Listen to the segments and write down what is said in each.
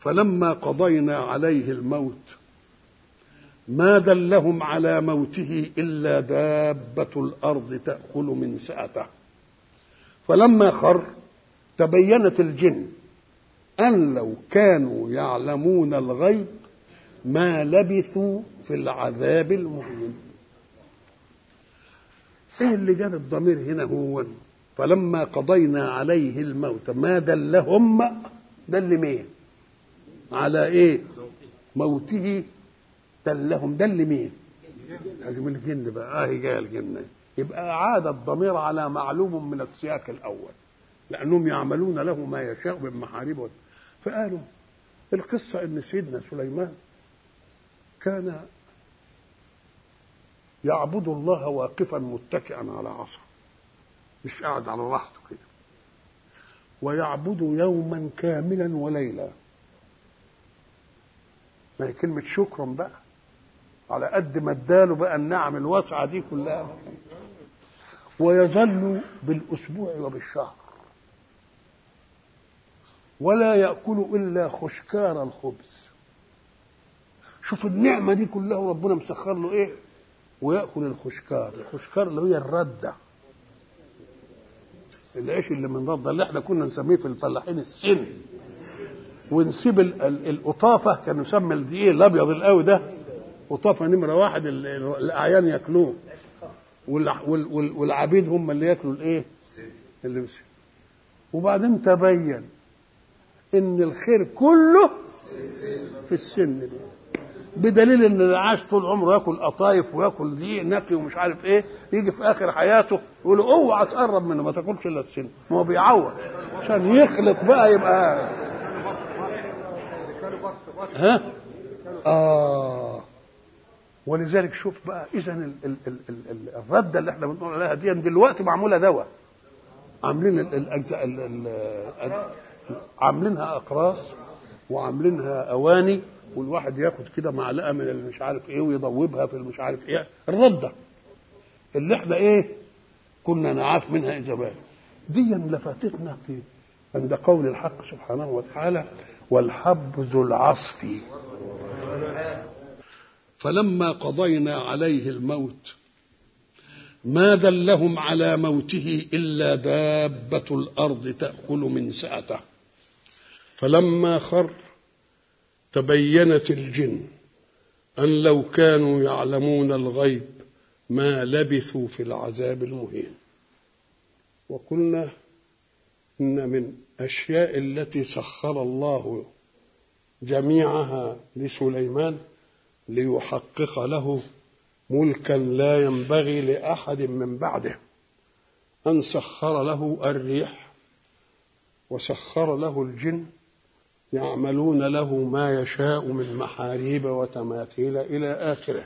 فلما قضينا عليه الموت ما دلهم على موته الا دابه الارض تاكل من ساته فلما خر تبينت الجن ان لو كانوا يعلمون الغيب ما لبثوا في العذاب المهين ايه اللي جاب الضمير هنا هو فلما قضينا عليه الموت ما دلهم دل مين على ايه موته دلهم دل مين لازم الجن بقى اه جاء الجن يبقى عاد الضمير على معلوم من السياق الاول لانهم يعملون له ما يشاء من محاريب فقالوا القصه ان سيدنا سليمان كان يعبد الله واقفا متكئا على عصا مش قاعد على راحته كده ويعبد يوما كاملا وليلا ما هي كلمة شكرا بقى على قد ما اداله بقى النعم الواسعة دي كلها ويظل بالأسبوع وبالشهر ولا يأكل إلا خشكار الخبز شوف النعمة دي كلها ربنا مسخر له إيه ويأكل الخشكار الخشكار اللي هي الردة العيش اللي من ردة اللي احنا كنا نسميه في الفلاحين السن ونسيب ال- ال- القطافة كان يسمى الدقيق الأبيض القوي ده قطافة نمرة واحد ال- ال- الأعيان ياكلوه والع- وال- وال- والعبيد هم اللي ياكلوا الايه؟ اللي بس وبعدين تبين ان الخير كله في السن دي بدليل ان اللي عاش طول عمره ياكل قطايف وياكل دقيق نقي ومش عارف ايه يجي في اخر حياته يقول له اوعى تقرب منه ما تاكلش الا السن ما هو بيعوض عشان يخلط بقى يبقى ها اه ولذلك شوف بقى اذا ال- ال- ال- ال- ال- الرده اللي احنا بنقول عليها دي دلوقتي معموله دواء عاملين ال- الاجزاء ال- ال- ال- عاملينها اقراص وعاملينها اواني والواحد ياخد كده معلقه من اللي مش عارف ايه ويضوبها في المش عارف ايه الرده اللي احنا ايه كنا نعاف منها زمان دي لفتتنا في عند قول الحق سبحانه وتعالى والحب ذو العصف فلما قضينا عليه الموت ما دلهم على موته الا دابه الارض تاكل من ساته فلما خر تبينت الجن ان لو كانوا يعلمون الغيب ما لبثوا في العذاب المهين وقلنا ان من اشياء التي سخر الله جميعها لسليمان ليحقق له ملكا لا ينبغي لاحد من بعده ان سخر له الريح وسخر له الجن يعملون له ما يشاء من محاريب وتماثيل الى اخره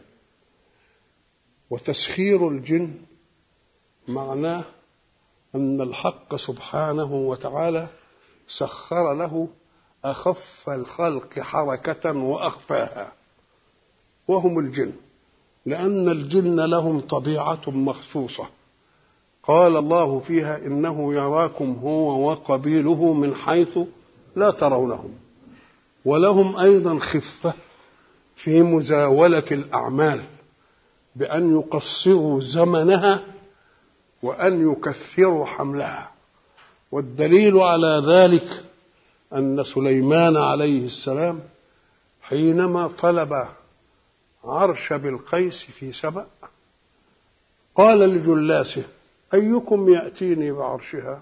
وتسخير الجن معناه ان الحق سبحانه وتعالى سخر له اخف الخلق حركه واخفاها وهم الجن لان الجن لهم طبيعه مخصوصه قال الله فيها انه يراكم هو وقبيله من حيث لا ترونهم ولهم ايضا خفه في مزاوله الاعمال بان يقصروا زمنها وان يكثروا حملها والدليل على ذلك ان سليمان عليه السلام حينما طلب عرش بالقيس في سبأ قال لجلاسه أيكم يأتيني بعرشها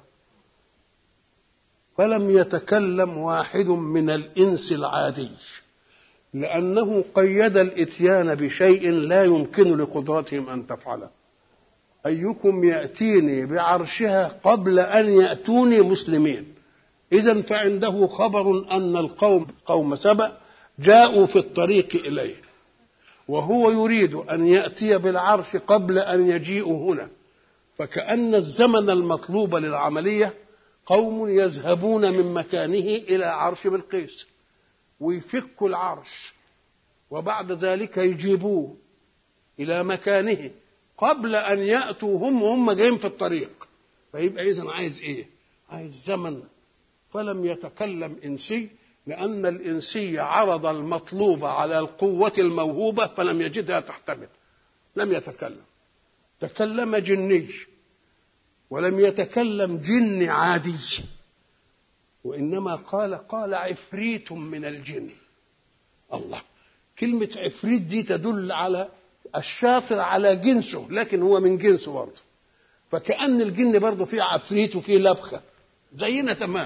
فلم يتكلم واحد من الإنس العادي لأنه قيد الإتيان بشيء لا يمكن لقدرتهم أن تفعله أيكم يأتيني بعرشها قبل أن يأتوني مسلمين إذا فعنده خبر أن القوم قوم سبأ جاءوا في الطريق إليه وهو يريد أن يأتي بالعرش قبل أن يجيئوا هنا فكأن الزمن المطلوب للعملية قوم يذهبون من مكانه إلى عرش بلقيس ويفكوا العرش وبعد ذلك يجيبوه إلى مكانه قبل أن يأتوا هم وهم جايين في الطريق فيبقى إذا عايز إيه؟ عايز زمن فلم يتكلم إنسي لأن الإنسي عرض المطلوب على القوة الموهوبة فلم يجدها تحتمل لم يتكلم تكلم جني ولم يتكلم جن عادي وإنما قال قال عفريت من الجن الله كلمة عفريت دي تدل على الشاطر على جنسه لكن هو من جنسه برضه فكأن الجن برضه فيه عفريت وفيه لبخة زينا تمام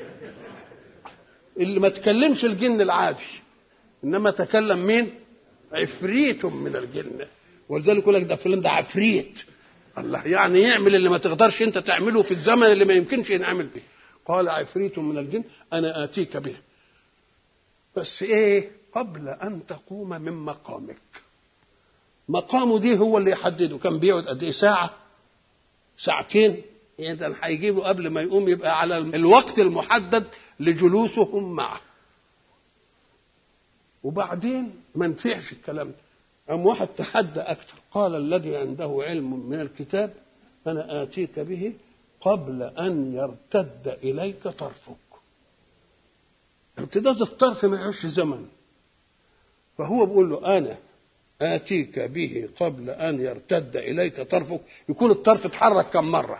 اللي ما تكلمش الجن العادي انما تكلم مين عفريت من الجن ولذلك يقول لك ده فلان ده عفريت الله يعني يعمل اللي ما تقدرش انت تعمله في الزمن اللي ما يمكنش ينعمل فيه قال عفريت من الجن انا اتيك به بس ايه قبل ان تقوم من مقامك مقامه دي هو اللي يحدده كان بيقعد قد ايه ساعه ساعتين يعني ده هيجيبه قبل ما يقوم يبقى على الوقت المحدد لجلوسهم معه وبعدين ما نفعش الكلام ده قام واحد تحدى اكثر قال الذي عنده علم من الكتاب انا اتيك به قبل ان يرتد اليك طرفك ارتداد الطرف ما يعيش زمن فهو بيقول له انا اتيك به قبل ان يرتد اليك طرفك يكون الطرف اتحرك كم مره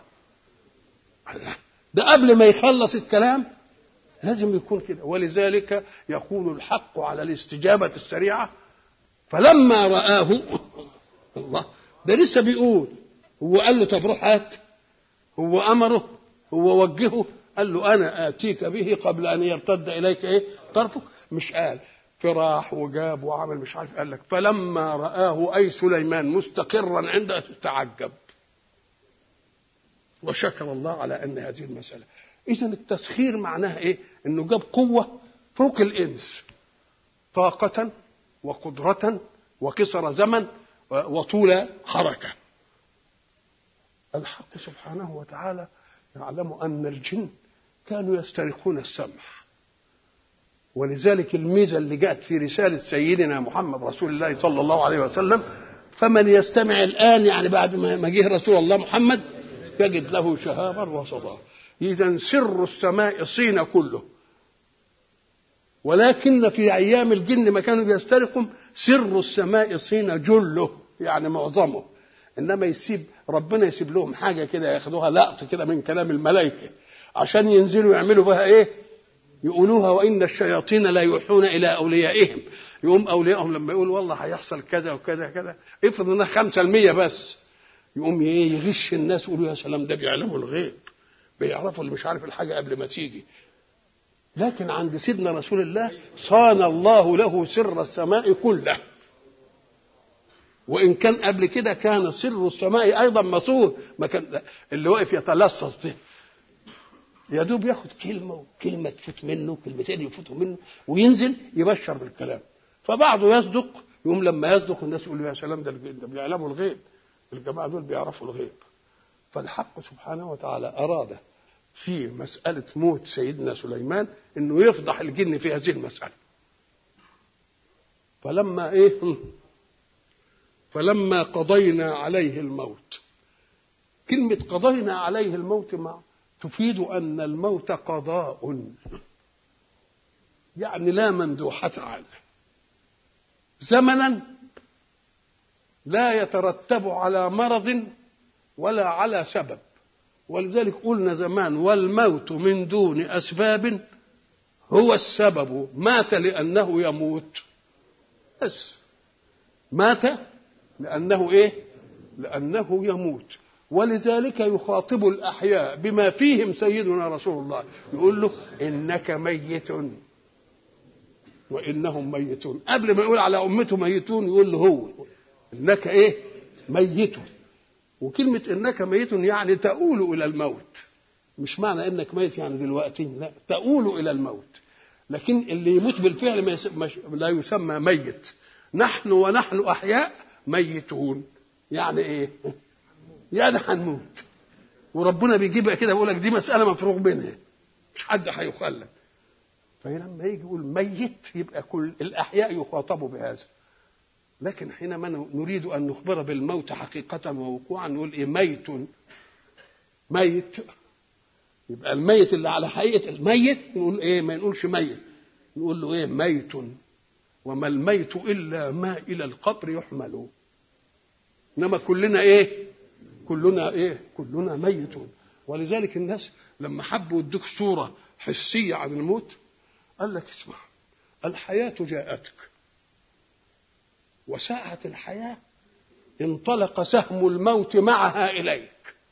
ده قبل ما يخلص الكلام لازم يكون كده ولذلك يكون الحق على الاستجابة السريعة فلما رآه الله ده لسه بيقول هو قال له طب روح هات هو أمره هو وجهه قال له أنا آتيك به قبل أن يرتد إليك إيه طرفك مش قال فراح وجاب وعمل مش عارف قال لك فلما رآه أي سليمان مستقرا عنده تعجب وشكر الله على أن هذه المسألة إذا التسخير معناها إيه؟ إنه جاب قوة فوق الإنس طاقة وقدرة وقصر زمن وطول حركة الحق سبحانه وتعالى يعلم أن الجن كانوا يسترقون السمع ولذلك الميزة اللي جاءت في رسالة سيدنا محمد رسول الله صلى الله عليه وسلم فمن يستمع الآن يعني بعد ما جه رسول الله محمد يجد له شهابا وصدى إذا سر السماء صين كله ولكن في أيام الجن ما كانوا بيسترقوا سر السماء صين جله يعني معظمه إنما يسيب ربنا يسيب لهم حاجة كده ياخدوها لقط كده من كلام الملائكة عشان ينزلوا يعملوا بها إيه يقولوها وإن الشياطين لا يوحون إلى أوليائهم يقوم أوليائهم لما يقول والله هيحصل كذا وكذا كذا افرض إنها خمسة المية بس يقوم ايه يغش الناس يقولوا يا سلام ده بيعلموا الغيب بيعرفوا اللي مش عارف الحاجه قبل ما تيجي لكن عند سيدنا رسول الله صان الله له سر السماء كله وان كان قبل كده كان سر السماء ايضا مصون ما كان اللي واقف يتلصص ده يا دوب ياخد كلمه وكلمه تفوت منه كلمتين يفوتوا منه وينزل يبشر بالكلام فبعضه يصدق يقوم لما يصدق الناس يقولوا يا سلام ده بيعلموا الغيب الجماعة دول بيعرفوا الغيب فالحق سبحانه وتعالى أراد في مسألة موت سيدنا سليمان أنه يفضح الجن في هذه المسألة فلما إيه فلما قضينا عليه الموت كلمة قضينا عليه الموت مع تفيد أن الموت قضاء يعني لا مندوحة عنه زمنا لا يترتب على مرض ولا على سبب ولذلك قلنا زمان والموت من دون اسباب هو السبب مات لانه يموت بس مات لانه ايه لانه يموت ولذلك يخاطب الاحياء بما فيهم سيدنا رسول الله يقول له انك ميت وانهم ميتون قبل ما يقول على امته ميتون يقول له هو انك ايه ميت وكلمة انك ميت يعني تؤول الى الموت مش معنى انك ميت يعني دلوقتي لا تؤول الى الموت لكن اللي يموت بالفعل ما يس... مش... لا يسمى ميت نحن ونحن احياء ميتون يعني ايه يعني هنموت وربنا بيجيبها كده بيقول لك دي مساله مفروغ منها مش حد هيخلد فلما يجي يقول ميت يبقى كل الاحياء يخاطبوا بهذا لكن حينما نريد ان نخبر بالموت حقيقه ووقوعا نقول ايه ميت ميت يبقى الميت اللي على حقيقه الميت نقول ايه ما نقولش ميت نقول له ايه ميت وما الميت الا ما الى القبر يحمل انما كلنا ايه كلنا ايه كلنا ميتون ولذلك الناس لما حبوا يدوك صوره حسيه عن الموت قال لك اسمع الحياه جاءتك وساعه الحياه انطلق سهم الموت معها اليك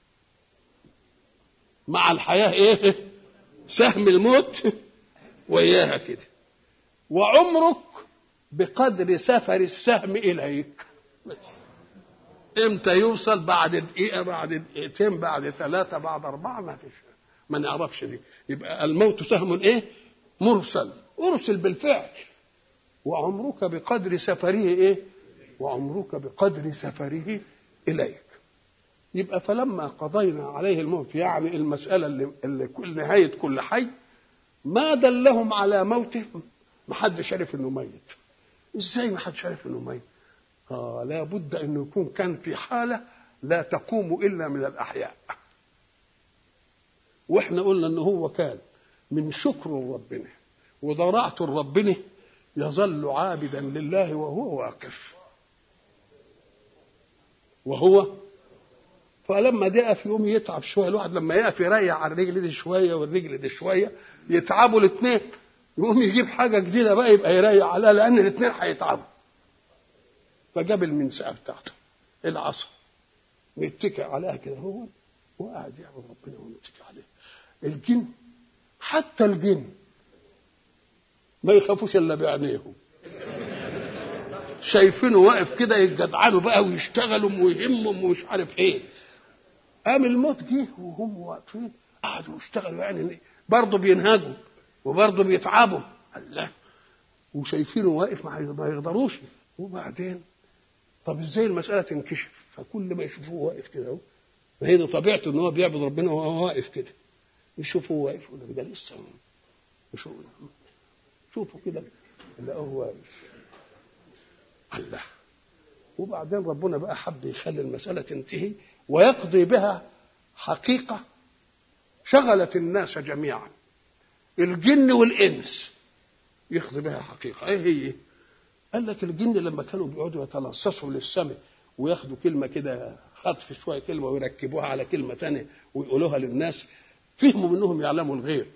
مع الحياه ايه سهم الموت وإياها كده وعمرك بقدر سفر السهم إليك بس امتى يوصل بعد دقيقة بعد دقيقتين بعد ثلاثة بعد أربعة ما فيش ما نعرفش دي يبقى الموت سهم إيه مرسل أرسل بالفعل وعمرك بقدر سفره إيه وعمرك بقدر سفره إليك يبقى فلما قضينا عليه الموت يعني المسألة اللي, اللي كل نهاية كل حي ما دلهم على موته ما حدش عرف انه ميت ازاي ما حدش عرف انه ميت آه لابد انه يكون كان في حالة لا تقوم الا من الاحياء واحنا قلنا ان هو كان من شكر ربنا وضراعة ربنا يظل عابدا لله وهو واقف وهو فلما دقى في يوم يتعب شويه الواحد لما يقف يريح على الرجل دي شويه والرجل دي شويه يتعبوا الاثنين يقوم يجيب حاجه جديده بقى يبقى يريح عليها لان الاثنين هيتعبوا فجاب المنساه بتاعته العصا ويتكئ عليها كده هو وقاعد يعبد ربنا ويتكئ عليه الجن حتى الجن ما يخافوش الا بعينيهم شايفينه واقف كده يتجدعنوا بقى ويشتغلوا ويهمهم ومش عارف ايه قام الموت جه وهم واقفين قعدوا يشتغلوا يعني برضه بينهجوا وبرضه بيتعبوا الله وشايفينه واقف ما يقدروش وبعدين طب ازاي المساله تنكشف فكل ما يشوفوه واقف كده اهو ما هي دي طبيعته ان هو بيعبد ربنا وهو واقف كده يشوفوه واقف يقول لك ده لسه يشوفوا شوفوا كده يلاقوه واقف الله وبعدين ربنا بقى حب يخلي المسألة تنتهي ويقضي بها حقيقة شغلت الناس جميعا الجن والإنس يقضي بها حقيقة ايه هي قال لك الجن لما كانوا بيقعدوا يتلصصوا للسماء وياخدوا كلمة كده خطف شوية كلمة ويركبوها على كلمة تانية ويقولوها للناس فهموا منهم يعلموا الغيب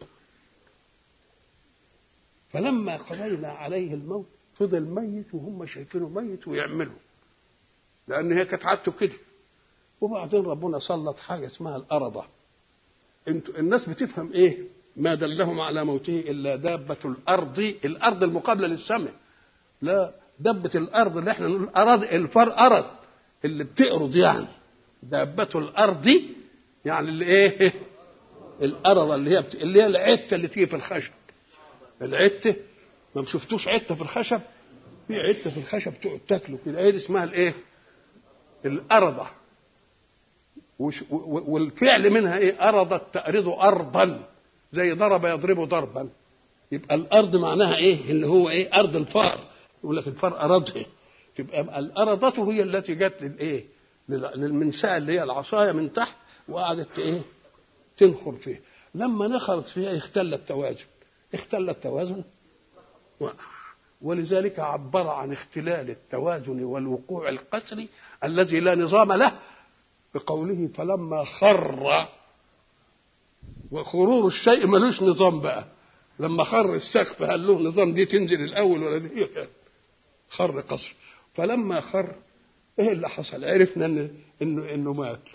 فلما قضينا عليه الموت فضل ميت وهم شايفينه ميت ويعملوا لان هي كانت عادته كده وبعدين ربنا سلط حاجه اسمها الارضه انتوا الناس بتفهم ايه ما دلهم على موته الا دابه الارض الارض المقابله للسماء لا دبه الارض اللي احنا نقول ارض الفار ارض اللي بتقرض يعني دابه الارض يعني اللي ايه الارض اللي هي بت... اللي هي العته اللي تيجي في الخشب العته ما شفتوش عته في الخشب في عته في الخشب تقعد تاكله كده ايه اسمها الايه الارضه وش والفعل منها ايه ارضت تأرض ارضا زي ضرب يضرب ضربا يبقى الارض معناها ايه اللي هو ايه ارض الفار يقول لك الفار ارضها تبقى الارضة هي التي جت للايه للمنساء اللي هي العصايه من تحت وقعدت ايه تنخر فيه لما نخرت فيها اختل التوازن اختل التوازن ولذلك عبر عن اختلال التوازن والوقوع القسري الذي لا نظام له بقوله فلما خر وخرور الشيء ملوش نظام بقى لما خر السقف هل له نظام دي تنزل الاول ولا دي خر قصر فلما خر ايه اللي حصل عرفنا ان انه انه مات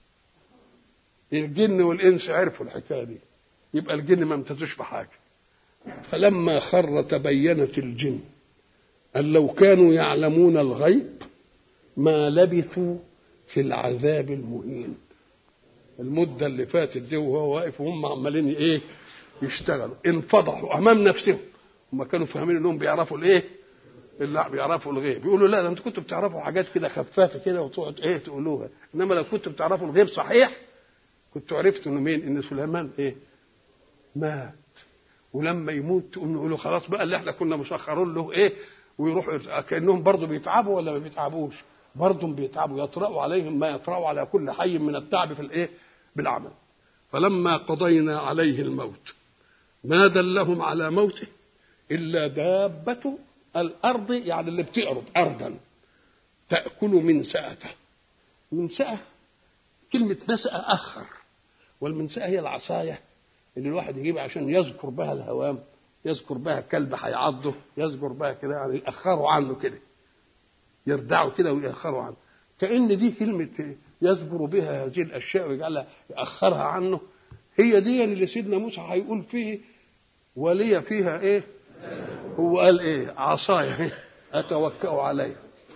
الجن والانس عرفوا الحكايه دي يبقى الجن ما امتازوش بحاجه فلما خر تبينت الجن أن لو كانوا يعلمون الغيب ما لبثوا في العذاب المهين المدة اللي فاتت دي وهو واقف وهم عمالين ايه يشتغلوا انفضحوا امام نفسهم هم كانوا فاهمين انهم بيعرفوا الايه لا بيعرفوا الغيب يقولوا لا ده انتوا كنتوا بتعرفوا حاجات كده خفافه كده وتقعد ايه تقولوها انما لو كنتوا بتعرفوا الغيب صحيح كنتوا عرفتوا انه مين ان سليمان ايه مات ولما يموت تقوم نقول له خلاص بقى اللي احنا كنا مسخرين له ايه ويروحوا كانهم برضه بيتعبوا ولا ما بيتعبوش برضه بيتعبوا يطرأوا عليهم ما يطرأوا على كل حي من التعب في الايه بالعمل فلما قضينا عليه الموت ما دلهم على موته إلا دابة الأرض يعني اللي بتعرض أرضا تأكل من سأته من سأة كلمة نسأ أخر والمنسأة هي العصاية اللي الواحد يجيبها عشان يذكر بها الهوام يذكر بها كلب هيعضه يذكر بها كده يعني يأخروا عنه كده يردعوا كده ويأخروا عنه كأن دي كلمة يذكر بها هذه الأشياء ويجعلها يأخرها عنه هي دي اللي سيدنا موسى هيقول فيه ولي فيها ايه هو قال ايه عصايا اتوكا عليها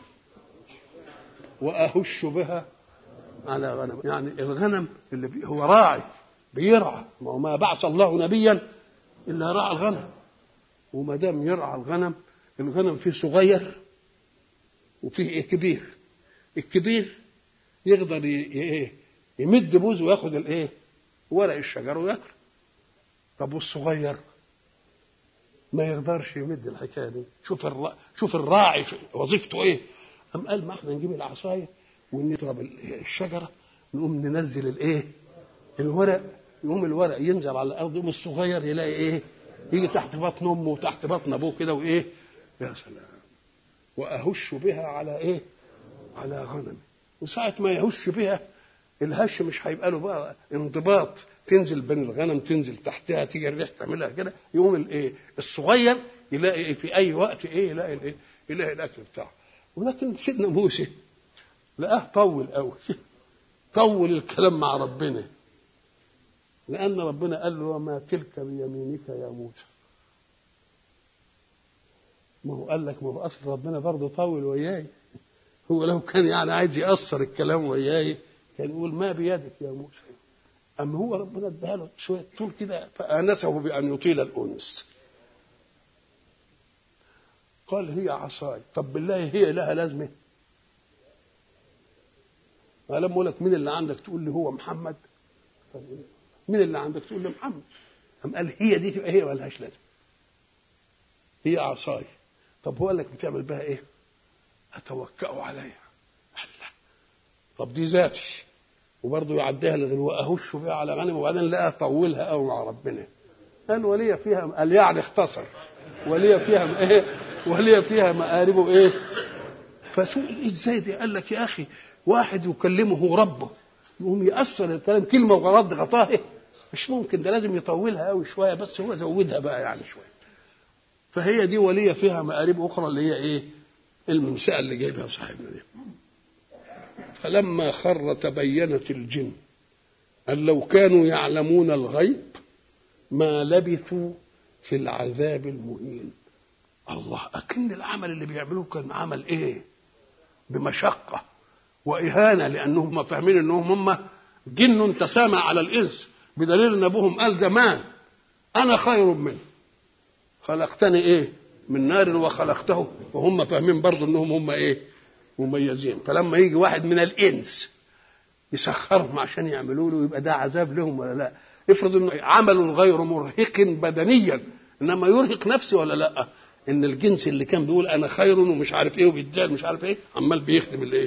واهش بها على غنم يعني الغنم اللي بي هو راعي بيرعى ما هو ما بعث الله نبيا الا راعى الغنم وما دام يرعى الغنم الغنم فيه صغير وفيه ايه كبير الكبير يقدر ايه يمد بوزه وياخد الايه ورق الشجر وياكل طب والصغير ما يقدرش يمد الحكايه دي شوف الرا... شوف الراعي وظيفته ايه قام قال ما احنا نجيب العصايه ونضرب الشجره نقوم ننزل الايه الورق يقوم الورق ينزل على الارض يقوم الصغير يلاقي ايه يجي تحت بطن امه وتحت بطن ابوه كده وايه يا سلام واهش بها على ايه على غنم وساعه ما يهش بها الهش مش هيبقى له بقى انضباط تنزل بين الغنم تنزل تحتها تيجي الريح تعملها كده يقوم الايه الصغير يلاقي إيه في اي وقت ايه يلاقي الايه يلاقي الاكل بتاعه ولكن سيدنا موسى لقاه طول قوي طول الكلام مع ربنا لان ربنا قال له وما تلك بيمينك يا موسى ما هو قال لك ما هو اصل ربنا برضه طول وياي هو لو كان يعني عايز يأثر الكلام وياي كان يقول ما بيدك يا موسى أما هو ربنا اداها له شوية طول كده فآنسه بأن يطيل الأنس قال هي عصاي طب بالله هي لها لازمة أنا لما أقول لك مين اللي عندك تقول لي هو محمد مين اللي عندك تقول لي محمد أم قال هي دي تبقى هي مالهاش لازمة هي عصاي طب هو قال لك بتعمل بها ايه اتوكأ عليها الله طب دي ذاتي وبرضه يعديها لغلوة اهش بها على غنم وبعدين لا اطولها قوي مع ربنا قال ولي فيها قال يعني اختصر ولي فيها ايه ولي فيها مآرب ايه فسئل ازاي دي قال لك يا اخي واحد يكلمه ربه يقوم يأثر الكلام كلمة وغرض غطاه إيه؟ مش ممكن ده لازم يطولها قوي شوية بس هو زودها بقى يعني شوية فهي دي ولية فيها مآرب أخرى اللي هي إيه الممسأة اللي جايبها صاحبنا دي فلما خر تبينت الجن أن لو كانوا يعلمون الغيب ما لبثوا في العذاب المهين الله أكن العمل اللي بيعملوه كان عمل إيه بمشقة وإهانة لأنهم فاهمين أنهم هم جن تسامى على الإنس بدليل أن أبوهم قال زمان أنا خير منه خلقتني إيه من نار وخلقته وهم فاهمين برضه أنهم هم إيه مميزين فلما يجي واحد من الإنس يسخرهم عشان يعملوا له يبقى ده عذاب لهم ولا لا افرض انه عمل غير مرهق بدنيا انما يرهق نفسه ولا لا ان الجنس اللي كان بيقول انا خير ومش عارف ايه وبيدعي مش عارف ايه عمال بيخدم الايه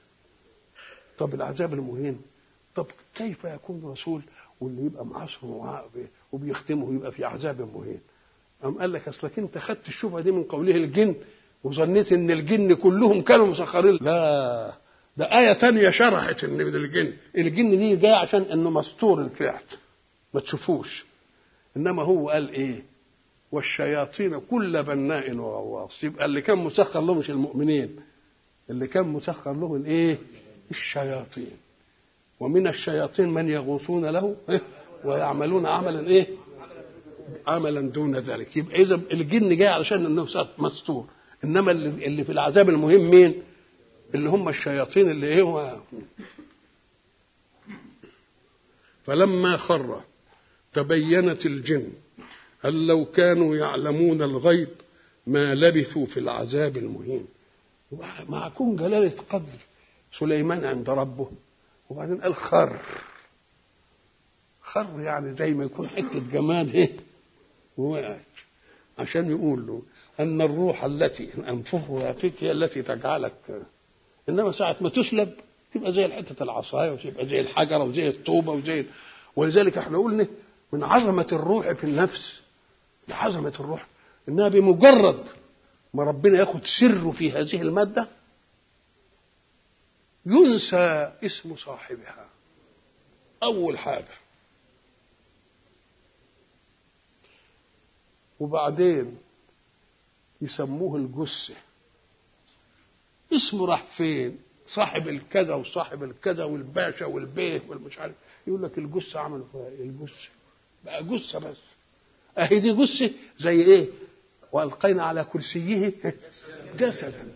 طب العذاب المهين طب كيف يكون رسول واللي يبقى معاصره وبيختمه يبقى في عذاب مهين قام قال لك اصلك انت خدت الشبهه دي من قوله الجن وظنيت ان الجن كلهم كانوا مسخرين لا ده آية تانية شرحت ان من الجن الجن دي جاية عشان انه مستور الفعل ما تشوفوش انما هو قال ايه والشياطين كل بناء وغواص يبقى اللي كان مسخر له مش المؤمنين اللي كان مسخر له الايه الشياطين ومن الشياطين من يغوصون له إيه؟ ويعملون عملا ايه عملا دون ذلك يبقى اذا الجن جاي علشان انه مستور انما اللي, اللي في العذاب المهم مين اللي هم الشياطين اللي ايه هو فلما خر تبينت الجن أن لو كانوا يعلمون الغيب ما لبثوا في العذاب المهين مع كون جلالة قدر سليمان عند ربه وبعدين قال خر خر يعني زي ما يكون حتة جماد ايه ووقعت عشان يقول له أن الروح التي أنفخها فيك هي التي تجعلك إنما ساعة ما تسلب تبقى زي حتة العصاية وتبقى زي الحجرة وزي الطوبة وزي ولذلك احنا قلنا من عظمة الروح في النفس لعظمة الروح انها بمجرد ما ربنا ياخد سره في هذه الماده ينسى اسم صاحبها اول حاجه وبعدين يسموه الجثه اسمه راح فين صاحب الكذا وصاحب الكذا والباشا والبيه والمش عارف يقول لك الجثه عملوا فيها ايه الجثه بقى جثه بس اهي دي جثه زي ايه والقينا على كرسيه جسدا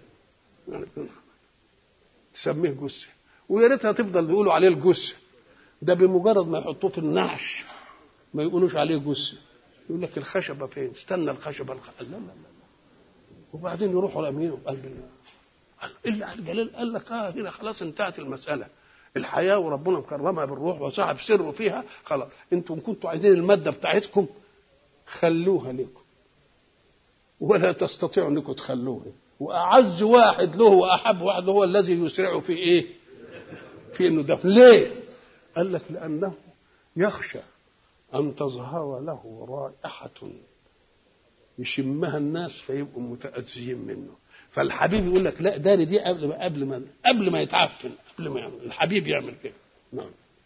تسميه جثه ويا ريتها تفضل يقولوا عليه الجثه ده بمجرد ما يحطوه في النعش ما يقولوش عليه جثه يقول لك الخشبه فين استنى الخشبه الخ... لا لا لا وبعدين يروحوا رامينه بقلب الله الا على الجلال قال لك اه هنا خلاص انتهت المساله الحياه وربنا مكرمها بالروح وصاحب سره فيها خلاص انتم كنتوا عايزين الماده بتاعتكم خلوها لكم ولا تستطيعوا انكم تخلوها واعز واحد له واحب واحد هو الذي يسرع في ايه في انه دفن ليه قال لك لانه يخشى ان تظهر له رائحه يشمها الناس فيبقوا متاذيين منه فالحبيب يقول لك لا داري دي قبل ما قبل ما قبل ما يتعفن قبل ما يعمل الحبيب يعمل كده نعم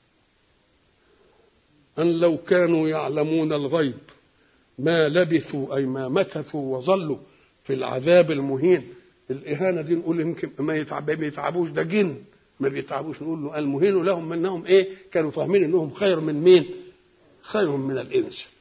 أن لو كانوا يعلمون الغيب ما لبثوا أي ما مكثوا وظلوا في العذاب المهين الإهانة دي نقول يمكن ما يتعب ما يتعبوش ده جن ما بيتعبوش نقول له المهين لهم منهم إيه كانوا فاهمين إنهم خير من مين خير من الإنس